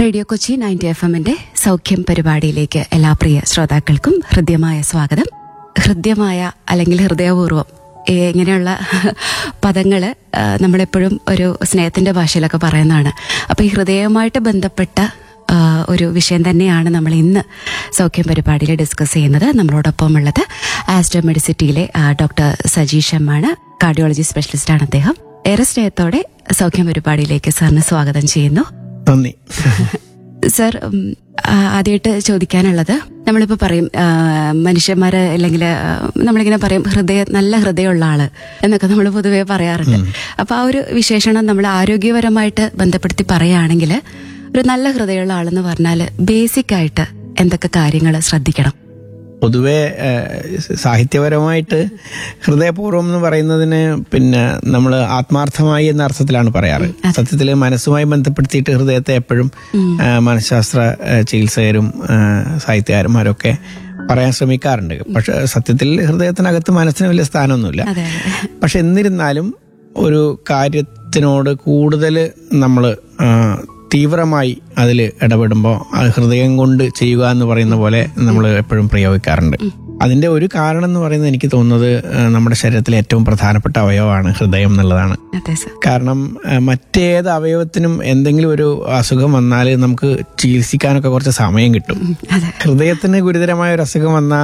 Radio Kochi ninety F എമ്മിന്റെ സൗഖ്യം പരിപാടിയിലേക്ക് എല്ലാ പ്രിയ ശ്രോതാക്കൾക്കും ഹൃദ്യമായ സ്വാഗതം ഹൃദ്യമായ അല്ലെങ്കിൽ ഹൃദയപൂർവ്വം ഏ, ഇങ്ങനെയുള്ള പദങ്ങള് ആ, നമ്മളെപ്പോഴും ഒരു സ്നേഹത്തിന്റെ ഭാഷയിലൊക്കെ പറയുന്നതാണ് അപ്പൊ ഈ ഹൃദയവുമായിട്ട് ബന്ധപ്പെട്ട ആ, ഒരു വിഷയം തന്നെയാണ് നമ്മൾ ഇന്ന് സൗഖ്യം പരിപാടിയിൽ ഡിസ്കസ് ചെയ്യുന്നത് നമ്മളോടൊപ്പം ഉള്ളത് ആസ്ട്രോ മെഡിസിറ്റിയിലെ ആ, ഡോക്ടർ സജീഷ് എമ്മാണ് കാർഡിയോളജി സ്പെഷ്യലിസ്റ്റാണ് അദ്ദേഹം ഏറെ സ്നേഹത്തോടെ സൗഖ്യം പരിപാടിയിലേക്ക് സാറിന് സ്വാഗതം ചെയ്യുന്നു നന്ദി സർ ഉം, ആ, ആദ്യമായിട്ട് ചോദിക്കാനുള്ളത് നമ്മളിപ്പോ പറയും ആ, മനുഷ്യന്മാര് അല്ലെങ്കിൽ ആ, നമ്മളിങ്ങനെ പറയും ഹൃദയ നല്ല ഹൃദയമുള്ള ആള് എന്നൊക്കെ നമ്മൾ പൊതുവെ പറയാറുണ്ട് അപ്പൊ ആ ഒരു വിശേഷണം നമ്മൾ ആരോഗ്യപരമായിട്ട് ബന്ധപ്പെടുത്തി പറയുകയാണെങ്കിൽ ഒരു നല്ല ഹൃദയമുള്ള ആളെന്ന് പറഞ്ഞാൽ ബേസിക് ആയിട്ട് എന്തൊക്കെ കാര്യങ്ങൾ ശ്രദ്ധിക്കണം പൊതുവെ ഏഹ്, സാഹിത്യപരമായിട്ട് ഹൃദയപൂർവ്വം എന്ന് പറയുന്നതിന് പിന്നെ നമ്മൾ ആത്മാർത്ഥമായി എന്ന അർത്ഥത്തിലാണ് പറയാറ് സത്യത്തിൽ മനസ്സുമായി ബന്ധപ്പെടുത്തിയിട്ട് ഹൃദയത്തെ എപ്പോഴും ഏഹ്, മനഃശാസ്ത്ര ഏഹ്, ചികിത്സകരും ഏഹ്, സാഹിത്യകാരന്മാരൊക്കെ പറയാൻ ശ്രമിക്കാറുണ്ട് പക്ഷെ സത്യത്തിൽ ഹൃദയത്തിനകത്ത് മനസ്സിന് വലിയ സ്ഥാനമൊന്നുമില്ല അതെ പക്ഷെ എന്നിരുന്നാലും ഒരു കാര്യത്തിനോട് കൂടുതൽ നമ്മൾ തീവ്രമായി അതിൽ ഇടപെടുമ്പോൾ അത് ഹൃദയം കൊണ്ട് ചെയ്യുക എന്ന് പറയുന്ന പോലെ നമ്മൾ എപ്പോഴും പ്രയോഗിക്കാറുണ്ട് അതിന്റെ ഒരു കാരണം എന്ന് പറയുന്നത് എനിക്ക് തോന്നുന്നത് ആ, നമ്മുടെ ശരീരത്തിലെ ഏറ്റവും പ്രധാനപ്പെട്ട അവയവമാണ് ഹൃദയം എന്നുള്ളതാണ് അതെ സർ കാരണം ആ, മറ്റേത് അവയവത്തിനും എന്തെങ്കിലും ഒരു അസുഖം വന്നാൽ നമുക്ക് ചികിത്സിക്കാനൊക്കെ കുറച്ച് സമയം കിട്ടും അതെ ഹൃദയത്തിന് ഗുരുതരമായ ഒരു അസുഖം വന്ന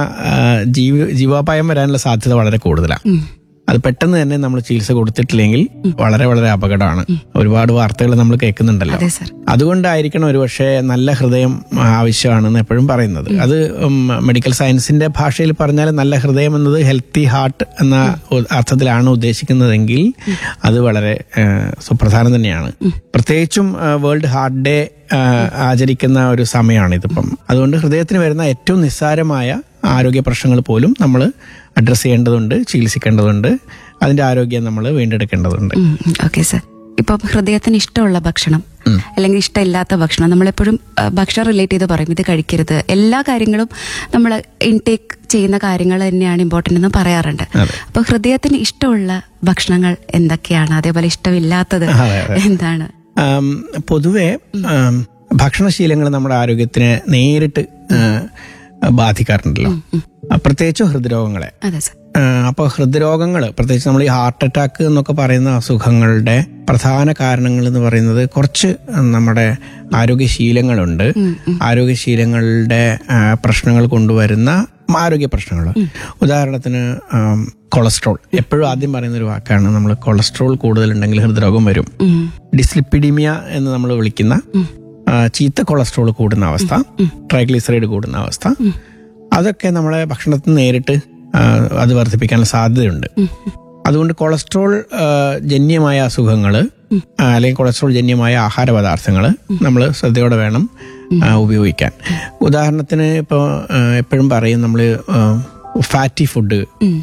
ജീവ ജീവാപായം വരാനുള്ള സാധ്യത വളരെ കൂടുതലാണ് ഉം. അത് പെട്ടെന്ന് തന്നെ നമ്മൾ ചികിത്സ കൊടുത്തിട്ടില്ലെങ്കിൽ വളരെ വളരെ അപകടമാണ് ഒരുപാട് വാർത്തകൾ നമ്മൾ കേൾക്കുന്നുണ്ടല്ലോ അതെ സർ അതുകൊണ്ടായിരിക്കണം ഒരുപക്ഷെ നല്ല ഹൃദയം ആവശ്യമാണെന്ന് എപ്പോഴും പറയുന്നത് അത് ഉം, മെഡിക്കൽ സയൻസിന്റെ ഭാഷയിൽ പറഞ്ഞാൽ നല്ല ഹൃദയം എന്നത് ഹെൽത്തി ഹാർട്ട് എന്ന ഉ- അർത്ഥത്തിലാണ് ഉദ്ദേശിക്കുന്നതെങ്കിൽ അത് വളരെ ഏഹ്, സുപ്രധാനം തന്നെയാണ് പ്രത്യേകിച്ചും ഏഹ്, വേൾഡ് ഹാർട്ട് ഡേ ഏഹ്, ആചരിക്കുന്ന ഒരു സമയമാണ് ഇതിപ്പം അതുകൊണ്ട് ഹൃദയത്തിന് വരുന്ന ഏറ്റവും നിസ്സാരമായ ആരോഗ്യ പ്രശ്നങ്ങൾ പോലും നമ്മൾ അഡ്രസ്സ് ചെയ്യേണ്ടതുണ്ട് ചികിത്സിക്കേണ്ടതുണ്ട് അതിന്റെ ആരോഗ്യം നമ്മൾ വീണ്ടെടുക്കേണ്ടതുണ്ട് ഓക്കെ സർ ഇപ്പൊ ഹൃദയത്തിന് ഇഷ്ടമുള്ള ഭക്ഷണം അല്ലെങ്കിൽ ഇഷ്ടമില്ലാത്ത ഭക്ഷണം നമ്മളെപ്പോഴും ആ, ഭക്ഷണം റിലേറ്റ് ചെയ്ത് പറയും ഇത് കഴിക്കരുത് എല്ലാ കാര്യങ്ങളും നമ്മൾ ഇൻടേക്ക് ചെയ്യുന്ന കാര്യങ്ങൾ തന്നെയാണ് ഇമ്പോർട്ടന്റ് എന്ന് പറയാറുണ്ട് അതെ. അപ്പൊ ഹൃദയത്തിന് ഇഷ്ടമുള്ള ഭക്ഷണങ്ങൾ എന്തൊക്കെയാണ് അതേപോലെ ഇഷ്ടമില്ലാത്തത് അതെ, അതെ. എന്താണ് ആം, പൊതുവെ ആം, ഭക്ഷണശീലങ്ങൾ നമ്മുടെ ആരോഗ്യത്തിനെ നേരിട്ട് ആ, ബാധിക്കാറുണ്ടല്ലോ ആ, പ്രത്യേകിച്ചും ഹൃദ്രോഗങ്ങളെ അതെ സർ അപ്പോൾ ഹൃദ്രോഗങ്ങൾ പ്രത്യേകിച്ച് നമ്മൾ ഈ ഹാർട്ട് അറ്റാക്ക് എന്നൊക്കെ പറയുന്ന അസുഖങ്ങളുടെ പ്രധാന കാരണങ്ങൾ എന്ന് പറയുന്നത് കുറച്ച് നമ്മുടെ ആരോഗ്യശീലങ്ങളുണ്ട് ആരോഗ്യശീലങ്ങളുടെ ആ, പ്രശ്നങ്ങൾ കൊണ്ടുവരുന്ന ആരോഗ്യ പ്രശ്നങ്ങൾ ഉദാഹരണത്തിന് ആം, കൊളസ്ട്രോൾ എപ്പോഴും ആദ്യം പറയുന്ന ഒരു വാക്കാണ് നമ്മൾ കൊളസ്ട്രോൾ കൂടുതലുണ്ടെങ്കിൽ ഹൃദ്രോഗം വരും ഉം. ഡിസ്ലിപ്പിഡിമിയ എന്ന് നമ്മൾ വിളിക്കുന്ന ആ, ചീത്ത കൊളസ്ട്രോൾ കൂടുന്ന അവസ്ഥ ട്രൈഗ്ലിസറൈഡ് കൂടുന്ന അവസ്ഥ അതൊക്കെ നമ്മളെ ഭക്ഷണത്തിൽ നേരിട്ട് ആ, അത് വർദ്ധിപ്പിക്കാനുള്ള സാധ്യതയുണ്ട് അതുകൊണ്ട് കൊളസ്ട്രോൾ ആ, ജന്യമായ അസുഖങ്ങൾ അല്ലെങ്കിൽ കൊളസ്ട്രോൾ ജന്യമായ ആഹാര പദാർത്ഥങ്ങൾ നമ്മൾ ശ്രദ്ധയോടെ വേണം ആ, ഉപയോഗിക്കാൻ ഉദാഹരണത്തിന് ഇപ്പോൾ എപ്പോഴും പറയും നമ്മൾ ഫാറ്റി ഫുഡ്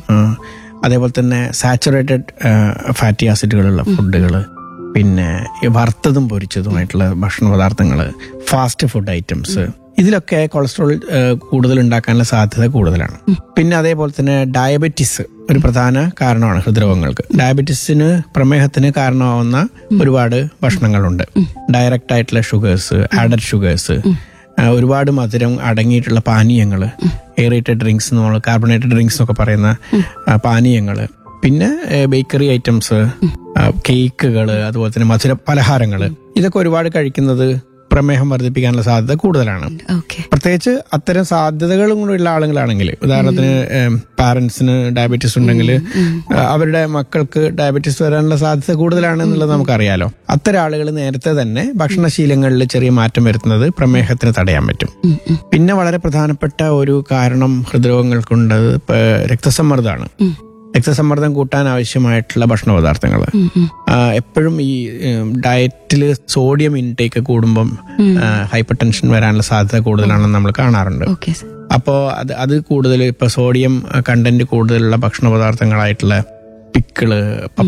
അതേപോലെ തന്നെ സാച്ചുറേറ്റഡ് ഫാറ്റി ആസിഡുകളുള്ള ഫുഡുകൾ പിന്നെ ഈ വറുത്തതും പൊരിച്ചതുമായിട്ടുള്ള ഭക്ഷണ പദാർത്ഥങ്ങൾ ഫാസ്റ്റ് ഫുഡ് ഐറ്റംസ് ഇതിലൊക്കെ കൊളസ്ട്രോൾ കൂടുതൽ ഉണ്ടാക്കാനുള്ള സാധ്യത കൂടുതലാണ് പിന്നെ അതേപോലെ തന്നെ ഡയബറ്റിസ് ഒരു പ്രധാന കാരണമാണ് ഹൃദ്രോഗങ്ങൾക്ക് ഡയബറ്റിസിന് പ്രമേഹത്തിന് കാരണമാവുന്ന ഒരുപാട് ഭക്ഷണങ്ങളുണ്ട് ഡയറക്റ്റ് ആയിട്ടുള്ള ഷുഗേഴ്സ് ആഡഡ് ഷുഗേഴ്സ് ഒരുപാട് മധുരം അടങ്ങിയിട്ടുള്ള പാനീയങ്ങൾ എയറേറ്റഡ് ഡ്രിങ്ക്സ് നമ്മൾ കാർബണേറ്റഡ് ഡ്രിങ്ക്സ് എന്നൊക്കെ പറയുന്ന പാനീയങ്ങൾ പിന്നെ ബേക്കറി ഐറ്റംസ് കേക്കുകൾ അതുപോലെ തന്നെ മധുര പലഹാരങ്ങൾ ഇതൊക്കെ ഒരുപാട് കഴിക്കുന്നത് പ്രമേഹം വർദ്ധിപ്പിക്കാനുള്ള സാധ്യത കൂടുതലാണ് ഓക്കെ പ്രത്യേകിച്ച് അത്തരം സാധ്യതകളും കൂടെ ഉള്ള ആളുകളാണെങ്കിൽ ഉദാഹരണത്തിന് പാരന്റ്സിന് ഡയബറ്റീസ് ഉണ്ടെങ്കിൽ അവരുടെ മക്കൾക്ക് ഡയബറ്റീസ് വരാനുള്ള സാധ്യത കൂടുതലാണ് എന്നുള്ളത് നമുക്കറിയാലോ അത്തരം ആളുകൾ നേരത്തെ തന്നെ ഭക്ഷണശീലങ്ങളിൽ ചെറിയ മാറ്റം വരുത്തുന്നത് പ്രമേഹത്തിന് തടയാൻ പറ്റും പിന്നെ വളരെ പ്രധാനപ്പെട്ട ഒരു കാരണം ഹൃദ്രോഗങ്ങൾക്കുണ്ടത് ഇപ്പൊ രക്തസമ്മർദ്ദമാണ് രക്തസമ്മർദ്ദം കൂട്ടാൻ ആവശ്യമായിട്ടുള്ള ഭക്ഷണ പദാർത്ഥങ്ങൾ എപ്പോഴും ഈ ഡയറ്റിൽ സോഡിയം ഇൻടേക്ക് കൂടുമ്പം ഹൈപ്പർ ടെൻഷൻ വരാനുള്ള സാധ്യത കൂടുതലാണെന്ന് നമ്മൾ കാണാറുണ്ട് ഓക്കെ സർ അപ്പോൾ അത് അത് കൂടുതൽ ഇപ്പൊ സോഡിയം കണ്ടന്റ് കൂടുതലുള്ള ഭക്ഷണ പദാർത്ഥങ്ങളായിട്ടുള്ള പിക്കിള്